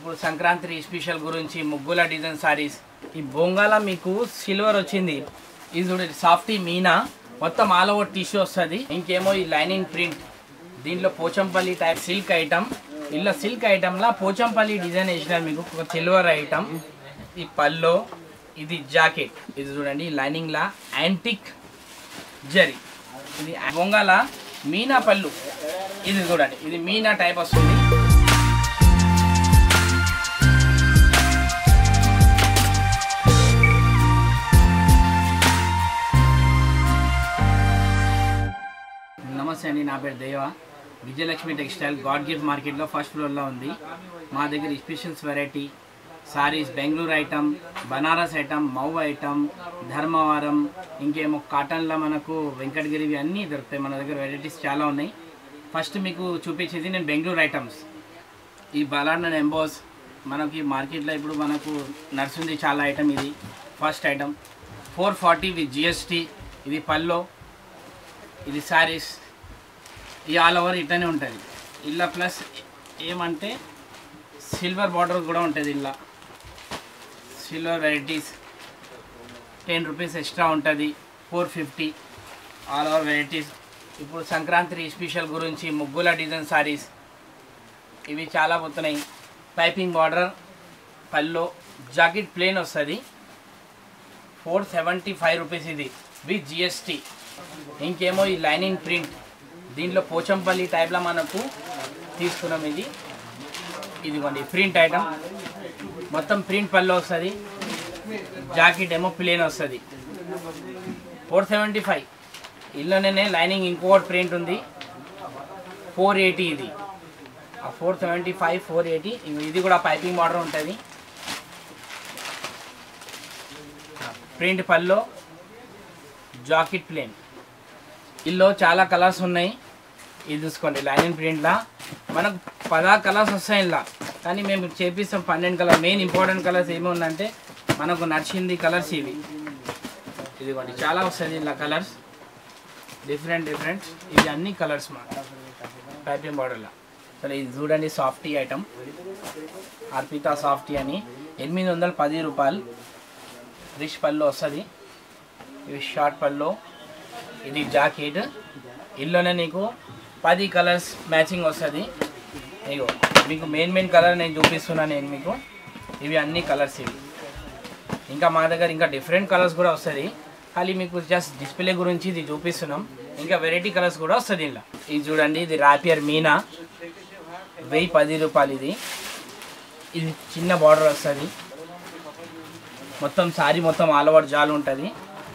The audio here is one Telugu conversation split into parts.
ఇప్పుడు సంక్రాంతి స్పెషల్ గురించి ముగ్గుల డిజైన్ సారీస్ ఈ బొంగాల మీకు సిల్వర్ వచ్చింది ఇది చూడండి సాఫ్టీ మీనా మొత్తం ఆల్ ఓవర్ టిష్యూ వస్తుంది ఇంకేమో ఈ లైనింగ్ ప్రింట్ దీంట్లో పోచంపల్లి టైప్ సిల్క్ ఐటమ్ ఇలా సిల్క్ ఐటమ్లా పోచంపల్లి డిజైన్ వేసినారు మీకు ఒక సిల్వర్ ఐటమ్ ఈ పల్లో ఇది జాకెట్ ఇది చూడండి లైనింగ్ లా యాంటిక్ జరీ ఇది బొంగాల మీనా పళ్ళు ఇది చూడండి ఇది మీనా టైప్ వస్తుంది నమస్తే అండి నా పేరు Deva Vijayalakshmi textile God gift మార్కెట్లో ఫస్ట్ ఫ్లోర్లో ఉంది మా దగ్గర specials variety saris Bengaluru item Banaras item Mau item Dharmavaram ఇంకేమో కాటన్లో మనకు వెంకటగిరివి అన్నీ దొరుకుతాయి మన దగ్గర వెరైటీస్ చాలా ఉన్నాయి ఫస్ట్ మీకు చూపించేది నేను బెంగళూరు ఐటమ్స్ ఈ బలాడ్ అండ్ ఎంబోస్ మనకి మార్కెట్లో ఇప్పుడు మనకు నడుస్తుంది చాలా ఐటమ్ ఇది first item four forty with GST ఇది పల్లో ఇది శారీస్ ఈ ఆల్ ఓవర్ ఇట్లనే ఉంటుంది ఇలా ప్లస్ ఏమంటే సిల్వర్ బార్డర్ కూడా ఉంటుంది ఇలా silver varieties ten rupees extra ఉంటుంది four fifty all over varieties ఇప్పుడు సంక్రాంతి స్పెషల్ గురించి ముగ్గుల డిజైన్ సారీస్ ఇవి చాలా పోతున్నాయి పైపింగ్ బార్డర్ పల్లో జాకెట్ ప్లేన్ వస్తుంది ఫోర్ సెవెంటీ ఫైవ్ రూపీస్ ఇది విత్ జిఎస్టీ ఇంకేమో ఈ లైనింగ్ ప్రింట్ దీంట్లో పోచంపల్లి టైప్లో మనకు తీసుకున్నాం ఇది ఇదిగోండి ప్రింట్ ఐటమ్ మొత్తం ప్రింట్ పళ్ళు వస్తుంది జాకెట్ ఏమో ప్లేన్ వస్తుంది ఫోర్ సెవెంటీ ఫైవ్ ఇల్లునే లైనింగ్ ఇంకొకటి ప్రింట్ ఉంది ఫోర్ ఎయిటీ ఇది four seventy five four eighty ఇది కూడా పైపింగ్ బార్డర్ ఉంటుంది ప్రింట్ పల్లో జాకెట్ ప్లేన్ ఇల్లో చాలా కలర్స్ ఉన్నాయి ఇది చూసుకోండి లైనింగ్ ప్రింట్లా మనకు పదహారు కలర్స్ వస్తాయి ఇలా కానీ మేము చేపిస్తాం పన్నెండు కలర్ మెయిన్ ఇంపార్టెంట్ కలర్స్ ఏమి ఉందంటే మనకు నచ్చింది కలర్స్ ఇవి ఇదిగోండి చాలా వస్తుంది ఇలా కలర్స్ డిఫరెంట్ డిఫరెంట్ ఇవి అన్ని కలర్స్ మా పైపింగ్ బార్డర్లో సరే ఇది చూడండి సాఫ్టీ ఐటమ్ అర్పితా సాఫ్టీ అని ఎనిమిది వందల పది రూపాయలు రిష్ పళ్ళు వస్తుంది ఇవి షార్ట్ పళ్ళు ఇది జాకెట్ ఇల్లునే నీకు పది కలర్స్ మ్యాచింగ్ వస్తుంది ఇగో మీకు మెయిన్ మెయిన్ కలర్ నేను చూపిస్తున్నాను నేను మీకు ఇవి అన్ని కలర్స్ ఇవి ఇంకా మా దగ్గర ఇంకా డిఫరెంట్ కలర్స్ కూడా వస్తుంది ఖాళీ మీకు జస్ట్ డిస్ప్లే గురించి ఇది చూపిస్తున్నాం ఇంకా వెరైటీ కలర్స్ కూడా వస్తుంది ఇలా ఇది చూడండి ఇది రాపియర్ మీనా వెయ్యి పది రూపాయలు ఇది ఇది చిన్న బార్డర్ వస్తుంది మొత్తం సారీ మొత్తం ఆల్ ఓవర్ జాల్ ఉంటుంది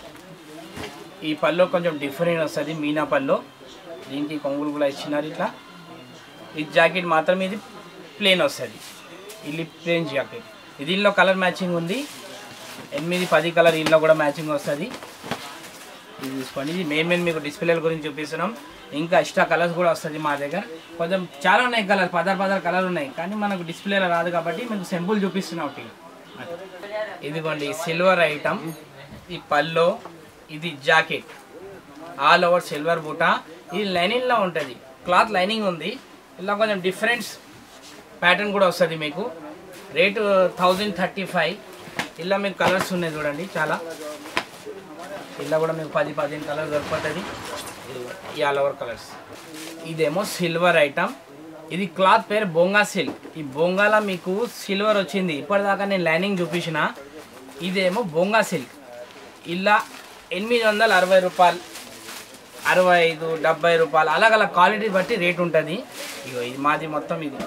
ఈ పళ్ళు కొంచెం డిఫరెంట్ వస్తుంది మీనా పళ్ళు దీనికి కొంగులు కూడా ఇచ్చినారు ఇట్లా ఈ జాకెట్ మాత్రం ఇది ప్లేన్ వస్తుంది ఇది ప్లేన్ జాకెట్ దీనిలో కలర్ మ్యాచింగ్ ఉంది ఎనిమిది పది కలర్ ఇంట్లో కూడా మ్యాచింగ్ వస్తుంది ఇది తీసుకోండి ఇది మెయిన్ మెయిన్ మీకు డిస్ప్లేల గురించి చూపిస్తున్నాం ఇంకా ఎక్స్ట్రా కలర్స్ కూడా వస్తుంది మా దగ్గర కొంచెం చాలా ఉన్నాయి కలర్ పదహారు పదహారు కలర్ ఉన్నాయి కానీ మనకు డిస్ప్లేలో రాదు కాబట్టి మీకు సింపుల్ చూపిస్తున్నాం ఒకటి ఇదిగోండి సిల్వర్ ఐటమ్ ఈ పల్లో ఇది జాకెట్ ఆల్ ఓవర్ సిల్వర్ బూట ఇది లైనింగ్లో ఉంటుంది క్లాత్ లైనింగ్ ఉంది ఇలా కొంచెం డిఫరెంట్ ప్యాటర్న్ కూడా వస్తుంది మీకు రేటు థౌజండ్ థర్టీ ఫైవ్ ఇలా మీకు కలర్స్ ఉన్నాయి చూడండి చాలా ఇలా కూడా మీకు పది పదిహేను కలర్స్ దొరుకుతుంది ఈ ఆల్ ఓవర్ కలర్స్ ఇదేమో సిల్వర్ ఐటమ్ ఇది క్లాత్ పేరు బొంగా సిల్క్ ఈ బొంగాల మీకు సిల్వర్ వచ్చింది ఇప్పటిదాకా నేను లైనింగ్ చూపించిన ఇదేమో బొంగా సిల్క్ ఇలా ఎనిమిది వందల అరవై రూపాయలు అరవై ఐదు డెబ్బై రూపాయలు అలాగ అలా క్వాలిటీ బట్టి రేట్ ఉంటుంది ఇగో ఇది మాది మొత్తం ఇది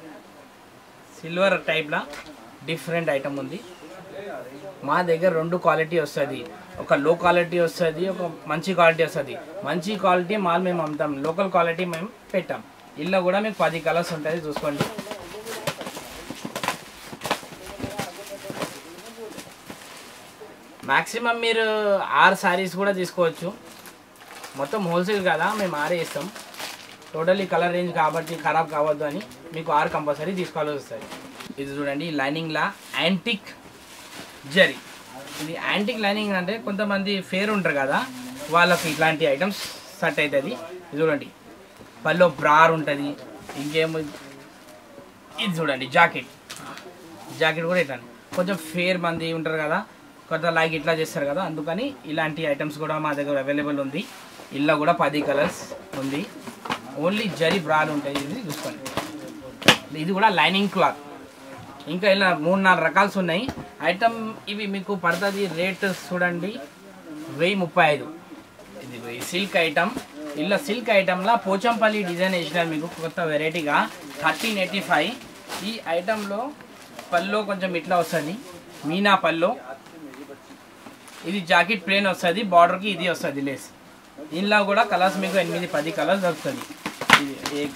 సిల్వర్ టైప్లా డిఫరెంట్ ఐటమ్ ఉంది మా దగ్గర రెండు క్వాలిటీ వస్తుంది ఒక లో క్వాలిటీ వస్తుంది ఒక మంచి క్వాలిటీ వస్తుంది మంచి క్వాలిటీ మాల్ మేము అమ్ముతాం లోకల్ క్వాలిటీ మేము పెట్టాం ఇల్లు కూడా మీకు పది కలర్స్ ఉంటుంది చూసుకోండి మ్యాక్సిమం మీరు ఆరు సారీస్ కూడా తీసుకోవచ్చు మొత్తం హోల్సేల్ కదా మేము ఆరే ఇస్తాం టోటలీ కలర్ రేంజ్ కాబట్టి ఖరాబ్ కావద్దు అని మీకు ఆరు కంపల్సరీ తీసుకోవాల్సి వస్తుంది ఇది చూడండి లైనింగ్లా యాంటిక్ జరీ ఇది యాంటిక్ లైనింగ్ అంటే కొంతమంది ఫేర్ ఉంటారు కదా వాళ్ళకి ఇట్లాంటి ఐటమ్స్ సెట్ అవుతుంది ఇది చూడండి పల్లో బ్రార్ ఉంటుంది ఇంకేమో ఇది చూడండి జాకెట్ జాకెట్ కూడా ఇట్లా కొంచెం ఫేర్ మంది ఉంటారు కదా కొంత లైక్ ఇట్లా చేస్తారు కదా అందుకని ఇలాంటి ఐటమ్స్ కూడా మా దగ్గర అవైలబుల్ ఉంది ఇల్లు కూడా పది కలర్స్ ఉంది ఓన్లీ జరీ బ్రాలు ఉంటాయి ఇది చూసుకోండి ఇది కూడా లైనింగ్ క్లాత్ ఇంకా ఇలా మూడు నాలుగు రకాల్స్ ఉన్నాయి ఐటమ్ ఇవి మీకు పడుతుంది రేట్ చూడండి వెయ్యి ముప్పై ఐదు ఇది సిల్క్ ఐటమ్ ఇలా సిల్క్ ఐటమ్లా పోచంపల్లి డిజైన్ వేసినారు మీకు కొత్త వెరైటీగా థర్టీన్ ఎయిటీ ఫైవ్ ఈ ఐటంలో పల్లో కొంచెం ఇట్లా వస్తుంది మీనా పల్లో ఇది జాకెట్ ప్లేన్ వస్తుంది బార్డర్కి ఇది వస్తుంది లేస్ దీనిలో కూడా కలర్స్ మీకు ఎనిమిది పది కలర్స్ దొరుకుతుంది ఇది ఏ-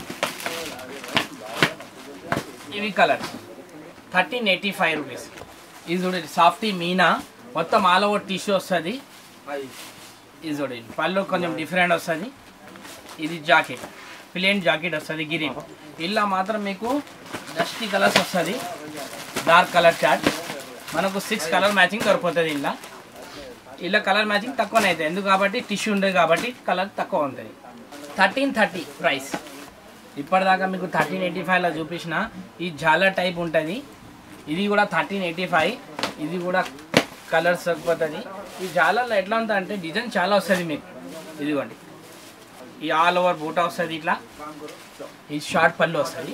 ఇవి colours thirteen eighty five rupees ఇది చూడండి సాఫ్టీ మీనా మొత్తం ఆల్ ఓవర్ టిష్యూ వస్తుంది ఇది చూడండి పళ్ళు కొంచెం డిఫరెంట్ వస్తుంది ఇది జాకెట్ ప్లేన్ జాకెట్ వస్తుంది గిరి ఇలా మాత్రం మీకు డస్టీ కలర్స్ వస్తుంది డార్క్ కలర్ చార్ట్ మనకు సిక్స్ కలర్ మ్యాచింగ్ దొరికిపోతుంది ఇలా ఇలా కలర్ మ్యాచింగ్ తక్కువనే అవుతుంది ఎందుకు కాబట్టి టిష్యూ ఉండదు కాబట్టి కలర్ తక్కువ ఉంటుంది థర్టీన్ థర్టీ ప్రైస్ ఇప్పటిదాకా మీకు థర్టీన్ ఎయిటీ ఫైవ్లో చూపించిన ఈ జాలర్ టైప్ ఉంటుంది ఇది కూడా థర్టీన్ ఎయిటీ ఫైవ్ ఇది కూడా కలర్స్ సరిపోతుంది ఈ జాలర్లో ఎట్లా ఉంటుంది అంటే డిజైన్ చాలా వస్తుంది మీకు ఇదిగోండి ఈ ఆల్ ఓవర్ బూటా వస్తుంది ఇట్లా ఈ షార్ట్ పళ్ళు వస్తుంది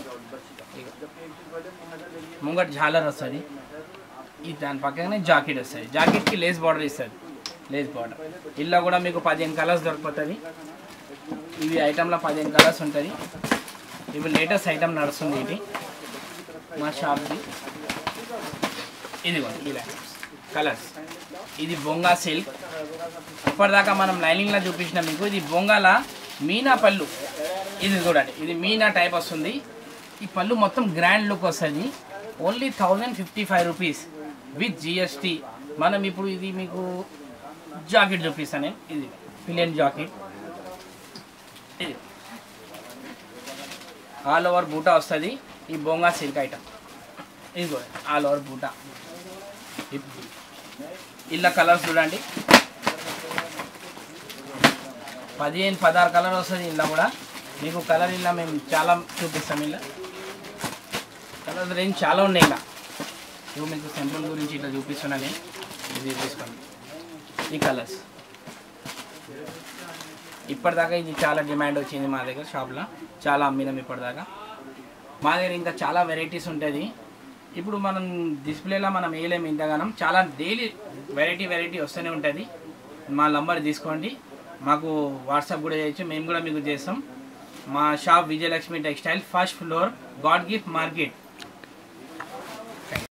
ముంగట్ జాలర్ వస్తుంది ఈ దాని పక్కనే జాకెట్ వస్తుంది జాకెట్కి లేస్ బార్డర్ ఇస్తుంది లేస్ బార్డర్ ఇలా కూడా మీకు పదిహేను కలర్స్ దొరికిపోతుంది ఇవి ఐటెంలో పదిహేను కలర్స్ ఉంటుంది ఇవి లేటెస్ట్ ఐటమ్ నడుస్తుంది ఇది మా షాప్ది ఇదిగోండి ఇలా కలర్స్ ఇది బొంగా సిల్క్ ఇప్పటిదాకా మనం లైనింగ్లో చూపించిన మీకు ఇది బొంగాల మీనా పళ్ళు ఇది చూడండి ఇది మీనా టైప్ వస్తుంది ఈ పళ్ళు మొత్తం గ్రాండ్ లుక్ వస్తుంది only thousand fifty five rupees with GST మనం ఇప్పుడు ఇది మీకు జాకెట్ చూపిస్తాను నేను ఇది పిలియన్ జాకెట్ ఇది ఆల్ ఓవర్ బూటా వస్తుంది ఈ బొంగా సిల్క్ ఐటమ్ ఇది కూడా ఆల్ ఓవర్ బూటా ఇలా కలర్స్ చూడండి పదిహేను పదహారు కలర్ వస్తుంది ఇలా కూడా మీకు కలర్ ఇలా మేము చాలా చూపిస్తాం ఇలా కలర్స్ రేంజ్ చాలా ఉన్నాయి ఇలా ఇవి మీకు సింపుల్ గురించి ఇట్లా చూపిస్తున్నాను ఇది తీసుకోండి ఈ కలర్స్ ఇప్పటిదాకా ఇది చాలా డిమాండ్ వచ్చింది మా దగ్గర షాప్లో చాలా అమ్మినాం ఇప్పటిదాకా మా దగ్గర ఇంకా చాలా వెరైటీస్ ఉంటుంది ఇప్పుడు మనం డిస్ప్లేలో మనం వేయలేము ఇంతగానం చాలా డైలీ వెరైటీ వెరైటీ వస్తూనే ఉంటుంది మా నంబర్ తీసుకోండి మాకు వాట్సాప్ కూడా చేయొచ్చు మేము కూడా మీకు చేస్తాం మా shop Vijayalakshmi textile first floor God gift market